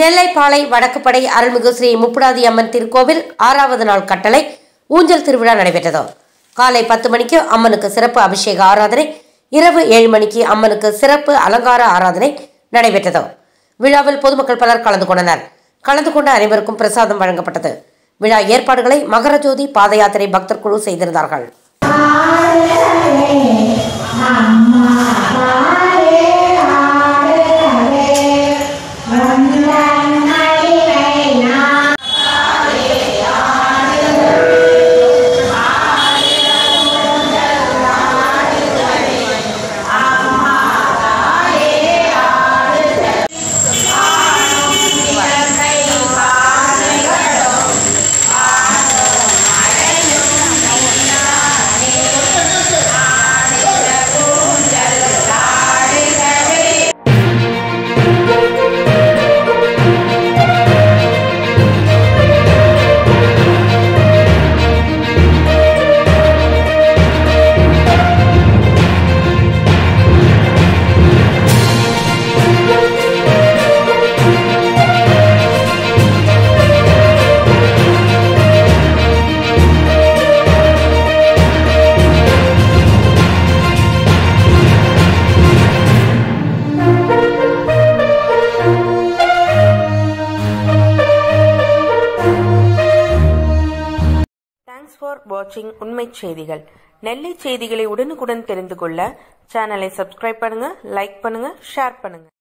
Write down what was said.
நெல்லை பாளை வடக்குப்படை அருள்மிகு ஸ்ரீ முப்புடாதி அம்மன் திருக்கோவில் ஆறாவது நாள் கட்டளை ஊஞ்சல் திருவிழா நடைபெற்றது காலை பத்து மணிக்கு அம்மனுக்கு சிறப்பு அபிஷேக ஆராதனை இரவு ஏழு மணிக்கு அம்மனுக்கு சிறப்பு அலங்கார ஆராதனை நடைபெற்றது விழாவில் பொதுமக்கள் பலர் கலந்து கொண்டனர் கலந்து கொண்ட அனைவருக்கும் பிரசாதம் வழங்கப்பட்டது விழா ஏற்பாடுகளை மகரஜோதி பாத யாத்திரை பக்தர் குழு செய்திருந்தார்கள் தேங்க்ஸ் ஃபார் வாட்சிங் உண்மை செய்திகள் நெல்லை செய்திகளை உடனுக்குடன் தெரிந்து கொள்ள சேனலை சப்ஸ்கிரைப் பண்ணுங்க லைக் பண்ணுங்க ஷேர் பண்ணுங்க